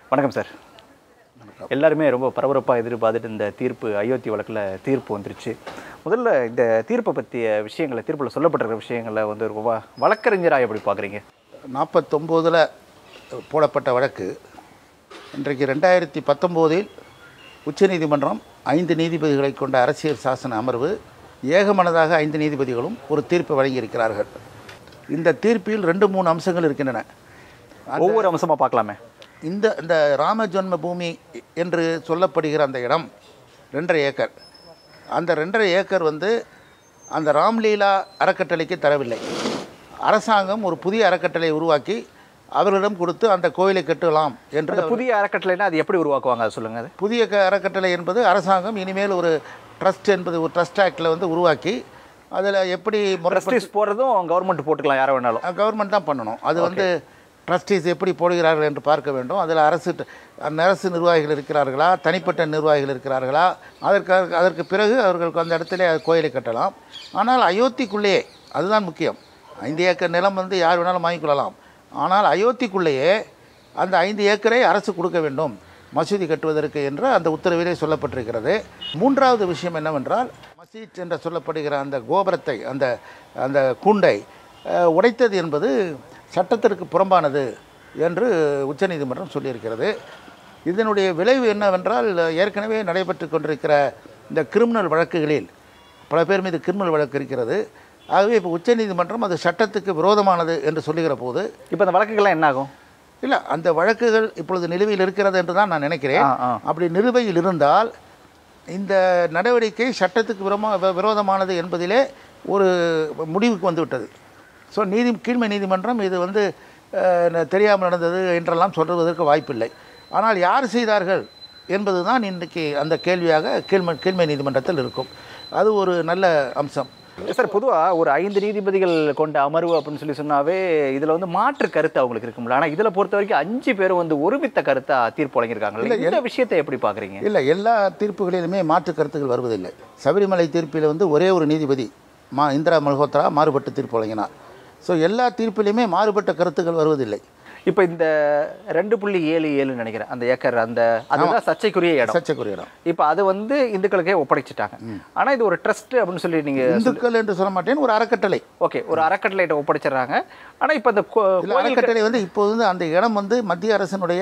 வணக்கம் சார் எல்லாருமே ரொம்ப பரபரப்பாக எதிர்பார்த்துட்டு இந்த தீர்ப்பு அயோத்தி வழக்கில் தீர்ப்பு வந்துருச்சு முதல்ல இந்த தீர்ப்பை பற்றிய விஷயங்களை தீர்ப்பில் சொல்லப்பட்டிருக்கிற விஷயங்களை வந்து ஒரு வ- வழக்கறிஞராக எப்படி பார்க்குறீங்க நாற்பத்தொம்போதில் போடப்பட்ட வழக்கு இன்றைக்கு ரெண்டாயிரத்தி பத்தொம்போதில் உச்சநீதிமன்றம் ஐந்து நீதிபதிகளை கொண்ட அரசியல் சாசன அமர்வு ஏகமனதாக ஐந்து நீதிபதிகளும் ஒரு தீர்ப்பை வழங்கியிருக்கிறார்கள் இந்த தீர்ப்பில் ரெண்டு மூணு அம்சங்கள் இருக்கின்றன ஒவ்வொரு அம்சமாக பார்க்கலாமே இந்த இந்த ராம ஜன்ம பூமி என்று சொல்லப்படுகிற அந்த இடம் ரெண்டரை ஏக்கர் அந்த ரெண்டரை ஏக்கர் வந்து அந்த ராம்லீலா அறக்கட்டளைக்கு தரவில்லை அரசாங்கம் ஒரு புதிய அறக்கட்டளை உருவாக்கி அவர்களிடம் கொடுத்து அந்த கோயிலை கட்டலாம் என்று அந்த புதிய அறக்கட்டளைனா அது எப்படி உருவாக்குவாங்க அதை சொல்லுங்கள் அது புதிய க அறக்கட்டளை என்பது அரசாங்கம் இனிமேல் ஒரு ட்ரஸ்ட் என்பது ஒரு ட்ரஸ்ட் ஆக்டில் வந்து உருவாக்கி அதில் எப்படி முறைப்படி ட்ரஸ்டிஸ் போகிறதும் கவர்மெண்ட் போட்டுக்கலாம் யாரை வேணாலும் கவர்மெண்ட் தான் பண்ணணும் அது வந்து ட்ரஸ்டீஸ் எப்படி போடுகிறார்கள் என்று பார்க்க வேண்டும் அதில் அரசு அந்த அரசு நிர்வாகிகள் இருக்கிறார்களா தனிப்பட்ட நிர்வாகிகள் இருக்கிறார்களா அதற்கு அதற்கு பிறகு அவர்களுக்கு அந்த இடத்துல கோயிலை கட்டலாம் ஆனால் அயோத்திக்குள்ளேயே அதுதான் முக்கியம் ஐந்து ஏக்கர் நிலம் வந்து யார் வேணாலும் வாங்கிக்கொள்ளலாம் ஆனால் அயோத்திக்குள்ளேயே அந்த ஐந்து ஏக்கரை அரசு கொடுக்க வேண்டும் மசூதி கட்டுவதற்கு என்று அந்த உத்தரவிலே சொல்லப்பட்டிருக்கிறது மூன்றாவது விஷயம் என்னவென்றால் மசீத் என்று சொல்லப்படுகிற அந்த கோபுரத்தை அந்த அந்த கூண்டை அஹ், உடைத்தது என்பது சட்டத்திற்கு புறம்பானது என்று உச்சநீதிமன்றம் சொல்லியிருக்கிறது இதனுடைய விளைவு என்னவென்றால் ஏற்கனவே நடைபெற்று கொண்டிருக்கிற இந்த கிரிமினல் வழக்குகளில் பல பேர் மீது கிரிமினல் வழக்கு இருக்கிறது ஆகவே இப்போ உச்சநீதிமன்றம் அது சட்டத்துக்கு விரோதமானது என்று சொல்லுகிற போது இப்போ அந்த வழக்குகள்லாம் என்ன ஆகும் இல்லை அந்த வழக்குகள் இப்பொழுது நிலுவையில் இருக்கிறது என்று தான் நான் நினைக்கிறேன் ஆ, ஆ. அப்படி நிலுவையில் இருந்தால் இந்த நடவடிக்கை சட்டத்துக்கு விரோமா வி- விரோதமானது என்பதிலே ஒரு முடிவுக்கு வந்துவிட்டது ஸோ நீதி கீழ்மை நீதிமன்றம் இது வந்து அஹ், ந- தெரியாமல் நடந்தது என்றெல்லாம் சொல்வதற்கு வாய்ப்பில்லை ஆனால் யார் செய்தார்கள் என்பது தான் இன்றைக்கு அந்த கேள்வியாக கீழ்மை கீழ்மை நீதிமன்றத்தில் இருக்கும் அது ஒரு நல்ல அம்சம் சார் பொதுவாக ஒரு ஐந்து நீதிபதிகள் கொண்ட அமர்வு அப்படின்னு சொல்லி சொன்னாவே இதில் வந்து மாற்று கருத்து அவங்களுக்கு இருக்கும்ல ஆனால் இதில் பொறுத்த வரைக்கும் அஞ்சு பேரும் வந்து ஒருமித்த கருத்தா தீர்ப்பு வழங்கியிருக்காங்க இந்த விஷயத்தை எப்படி பார்க்குறீங்க இல்லை எல்லா தீர்ப்புகளிலுமே மாற்று கருத்துக்கள் வருவதில்லை சபரிமலை தீர்ப்பில் வந்து ஒரே ஒரு நீதிபதி மா இந்திரா மல்ஹோத்ரா மாறுபட்ட தீர்ப்பு வழங்கினார் ஸோ எல்லா தீர்ப்பிலையுமே மாறுபட்ட கருத்துக்கள் வருவதில்லை இப்போ இந்த ரெண்டு புள்ளி ஏழு ஏழுன்னு நினைக்கிறேன் அந்த ஏக்கர் அந்த அதுதான் சர்ச்சைக்குரிய இடம் சர்ச்சைக்குரிய இடம் இப்போ அது வந்து இந்துக்களுக்கே ஒப்படைச்சிட்டாங்க ஆனால் இது ஒரு ட்ரஸ்ட் அப்படின்னு சொல்லி நீங்கள் இந்துக்கள் என்று சொல்ல மாட்டேன் ஒரு அறக்கட்டளை ஓகே ஒரு அறக்கட்டளைகிட்ட ஒப்படைச்சிடுறாங்க ஆனால் இப்போ இந்த கோ- இல்லை கோயில் அறக்கட்டளை வந்து இப்போது வந்து அந்த இடம் வந்து மத்திய அரசினுடைய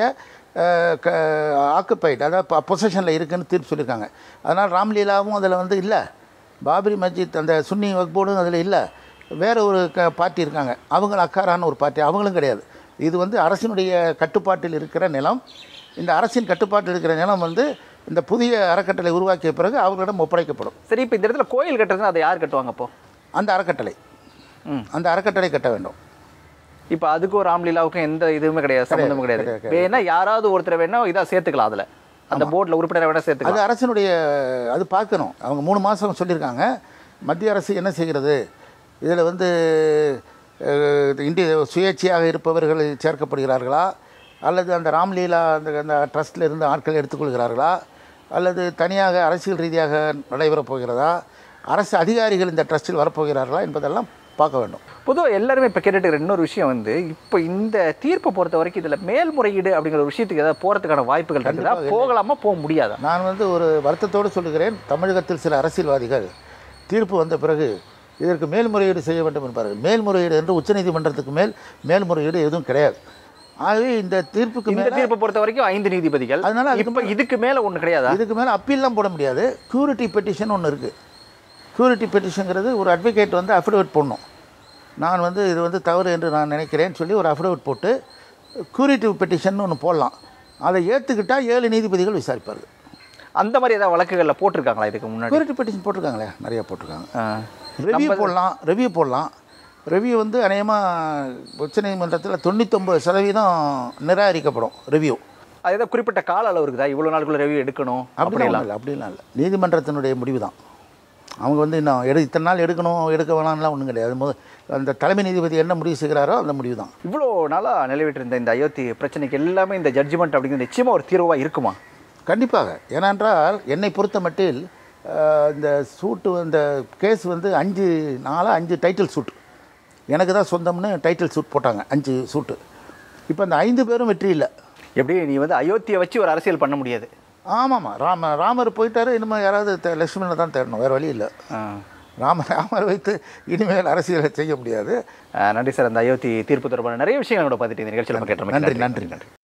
ஆக்குப்பைட் அதாவது பொசஷனில் இருக்குன்னு தீர்ப்பு சொல்லியிருக்காங்க அதனால் ராம்லீலாவும் அதில் வந்து இல்லை பாபரி மஸ்ஜித் அந்த சுன்னி வக்போர்டும் அதில் இல்லை வேற ஒரு க பார்ட்டி இருக்காங்க அவங்க அக்காரான ஒரு பார்ட்டி அவங்களும் கிடையாது இது வந்து அரசினுடைய கட்டுப்பாட்டில் இருக்கிற நிலம் இந்த அரசின் கட்டுப்பாட்டில் இருக்கிற நிலம் வந்து இந்த புதிய அறக்கட்டளை உருவாக்கிய பிறகு அவர்களிடம் ஒப்படைக்கப்படும் சரி இப்போ இந்த இடத்துல கோயில் கட்டுறதுன்னா அதை யார் கட்டுவாங்க அப்போ அந்த அறக்கட்டளை ம். அந்த அறக்கட்டளை கட்ட வேண்டும் இப்போ அதுக்கும் ராம்லீலாவுக்கும் எந்த இதுவுமே கிடையாது சம்மந்தமும் கிடையாது வேணா யாராவது ஒருத்தர் வேணா இதாக சேர்த்துக்கலாம் அதில் அந்த போர்டில் உறுப்பினரை வேணா சேர்த்துக்கலாம் அது அரசினுடைய அது பார்க்கணும் அவங்க மூணு மாதம் சொல்லியிருக்காங்க மத்திய அரசு என்ன செய்கிறது இதில் வந்து அஹ், இந்திய சுயேட்சையாக இருப்பவர்கள் சேர்க்கப்படுகிறார்களா அல்லது அந்த ராம்லீலா அந்த அந்த ட்ரஸ்ட்டில் இருந்து ஆட்கள் எடுத்துக்கொள்கிறார்களா அல்லது தனியாக அரசியல் ரீதியாக நடைபெறப் போகிறதா அரசு அதிகாரிகள் இந்த ட்ரஸ்ட்டில் வரப்போகிறார்களா என்பதெல்லாம் பார்க்க வேண்டும் பொதுவாக எல்லாருமே இப்போ கேட்டுட்டு இருக்கிற இன்னொரு விஷயம் வந்து இப்போ இந்த தீர்ப்பை பொறுத்த வரைக்கும் இதில் மேல்முறையீடு அப்படிங்கிற ஒரு விஷயத்துக்கு ஏதாவது போகிறதுக்கான வாய்ப்புகள் இருக்குதா போகலாமா போக முடியாதா நான் வந்து ஒரு வருத்தத்தோடு சொல்லுகிறேன் தமிழகத்தில் சில அரசியல்வாதிகள் தீர்ப்பு வந்த பிறகு இதற்கு மேல்முறையீடு செய்ய வேண்டும் என்பார்கள் மேல்முறையீடு என்று உச்சநீதிமன்றத்துக்கு மேல் மேல்முறையீடு எதுவும் கிடையாது ஆகவே இந்த தீர்ப்புக்கு இந்த மேலே தீர்ப்பை பொறுத்த வரைக்கும் ஐந்து நீதிபதிகள் அதனால அதுக்கு இப்போ இதுக்கு மேலே ஒன்று கிடையாதா இதுக்கு மேலே அப்பீல்லாம் போட முடியாது க்யூரிட்டி பெட்டிஷன் ஒன்று இருக்குது க்யூரிட்டி பெட்டிஷனுங்கிறது ஒரு அட்வொகேட் வந்து அஃபிடவிட் போடணும் நான் வந்து இது வந்து தவறு என்று நான் நினைக்கிறேன்னு சொல்லி ஒரு அஃபிடவிட் போட்டு க்யூரிட்டிவ் பெட்டிஷன் ஒன்று போடலாம் அதை ஏற்றுக்கிட்டால் ஏழு நீதிபதிகள் விசாரிப்பார்கள் அந்த மாதிரி ஏதாவது வழக்குகளில் போட்டிருக்காங்களா இதுக்கு முன்னாடி க்யூரிட்டி பெட்டிஷன் போட்டிருக்காங்களே நிறைய போட்டிருக்காங்க ஆ. ரிவ்யூ போடலாம் ரிவ்யூ போடலாம் ரிவ்யூ வந்து அநேகமாக உச்சநீதிமன்றத்தில் தொண்ணூத்தொம்பது சதவீதம் நிராகரிக்கப்படும் ரிவ்யூ அது ஏதாவது குறிப்பிட்ட கால அளவு இருக்குதா இவ்வளோ நாளுக்குள்ள ரெவியூ எடுக்கணும் அப்படிலாம் அப்படிலாம் இல்லை அப்படிலாம் இல்லை நீதிமன்றத்தினுடைய முடிவு தான் அவங்க வந்து இன்னும் எடு இத்தனை நாள் எடுக்கணும் எடுக்க வேணாம்லாம் ஒன்றும் கிடையாது முத அந்த தலைமை நீதிபதி என்ன முடிவு செய்கிறாரோ அந்த முடிவு தான் இவ்வளோ நாளாக நிலவிட்டு இருந்த இந்த அயோத்தி பிரச்சனைக்கு எல்லாமே இந்த ஜட்ஜ்மெண்ட் அப்படிங்கிறது நிச்சயமாக ஒரு தீர்வாக இருக்குமா கண்டிப்பாக ஏனென்றால் என்னை பொறுத்த மட்டில் அஹ், இந்த சூட்டு இந்த கேஸ் வந்து அஞ்சு நாளாக அஞ்சு டைட்டில் சூட் எனக்கு தான் சொந்தம்னு டைட்டில் சூட் போட்டாங்க அஞ்சு சூட்டு இப்போ அந்த ஐந்து பேரும் வெற்றி இல்லை எப்படி நீ வந்து அயோத்தியை வச்சு ஒரு அரசியல் பண்ண முடியாது ஆமாம்மா ராம ராமர் போயிட்டாரு இனிமேல் யாராவது தே- லட்சுமணனை தான் தேடணும் வேறு வழி இல்லை ஆ. ராம ராமர் வைத்து இனிமேல் அரசியலை செய்ய முடியாது ஆ, நன்றி சார் அந்த அயோத்தி தீர்ப்பு தொடர்பான நிறைய விஷயங்கள் கூட பார்த்துட்டு இந்த நிகழ்ச்சியில் நம்ம கேட்ட நன்றி நன்றி நன்றி